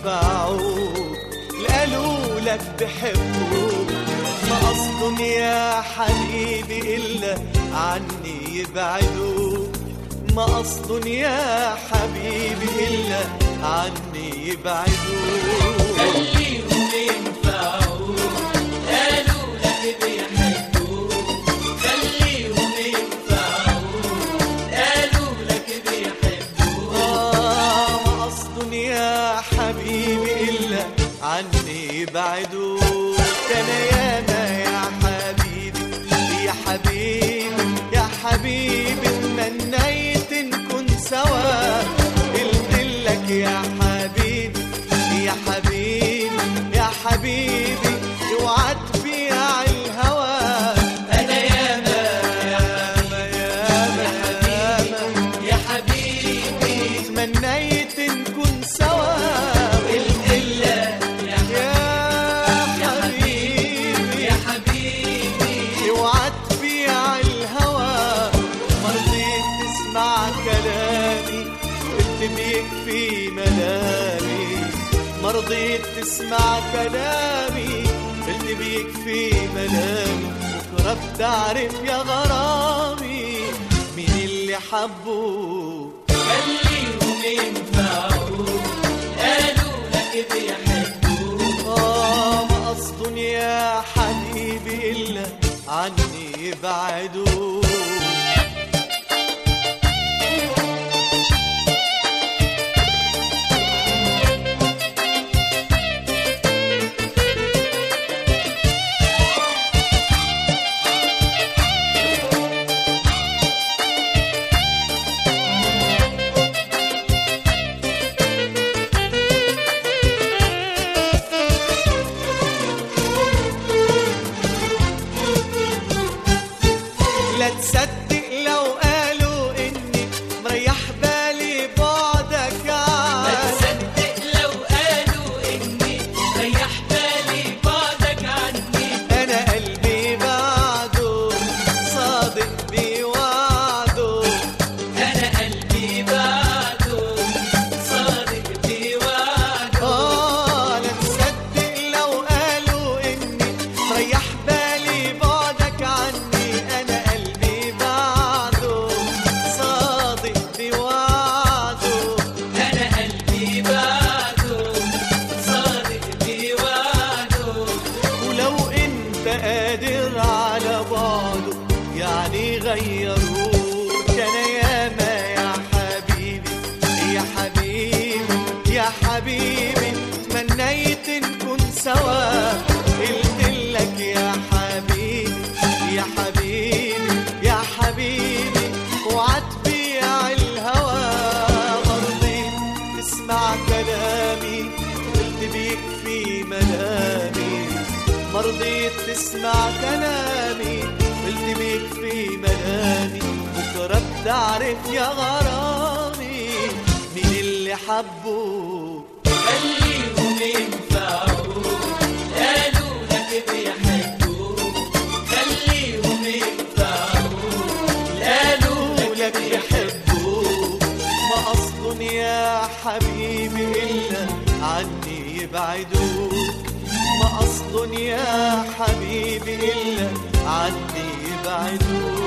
ينفعوك قالوا لك بحبوك ما قصدن يا حبيبي إلا عني يبعدوك ما قصدن يا حبيبي إلا عني يبعدوك خليهم ينفعوك قالوا لك بيحبوك خليهم ينفعوك قالوا لك بيحبوك آه ما قصدن يا حبيبي إلا عني يبعدوك أنا ياما يا حبيبي يا حبيبي يا حبيبي تمنيت نكون سوا قلت لك يا حبيبي يا حبيبي يا حبيبي اوعى تبيع الهوى أنا ياما ياما ياما ياما يا حبيبي تمنيت نكون سوا إلا يا يا حبيبي يا حبيبي اوعى تبيع الهوى مرضيت تسمع كلامي قلت بيكفي ملامي مرضيت تسمع كلامي قلت بيكفي ملامي بكره بتعرف يا غرامي مين اللي حبوك خليهم ينفعوك قالوا لك بيحبوك آه ما قصدن يا حبيبي إلا عني يبعدوك لا تصدق لو قالوا إني مريح بالي بعدك عنك تصدق لو قالوا إني ريح بالي بعدك عني أنا قلبي بعده صادق بوعده أنا قلبي بعده صادق بوعده آه لا تصدق لو قالوا إني مريح بالي بعدك عني أنا قلبي بعده صادق بوعده أنا قلبي بعده صادق بوعده ولو أنت قادر على بعده يعني غيروك أنا ياما يا حبيبي يا حبيبي يا حبيبي تمنيت نكون سوا قلت لك يا حبيبي يا حبيبي يا حبيبي اوعى تبيع الهوى مرضيت تسمع كلامي قلت بيكفي ملامي مرضيت تسمع كلامي قلت بيكفي ملامي بكره بتعرف يا غرامي مين اللي حبوك خليهم ينفعوك قالوا لك بيحبوك خليهم ينفعوك قالوا لك يحبوك ما أصل يا حبيبي إلا عني يبعدوك ما أصل يا حبيبي إلا عني يبعدوك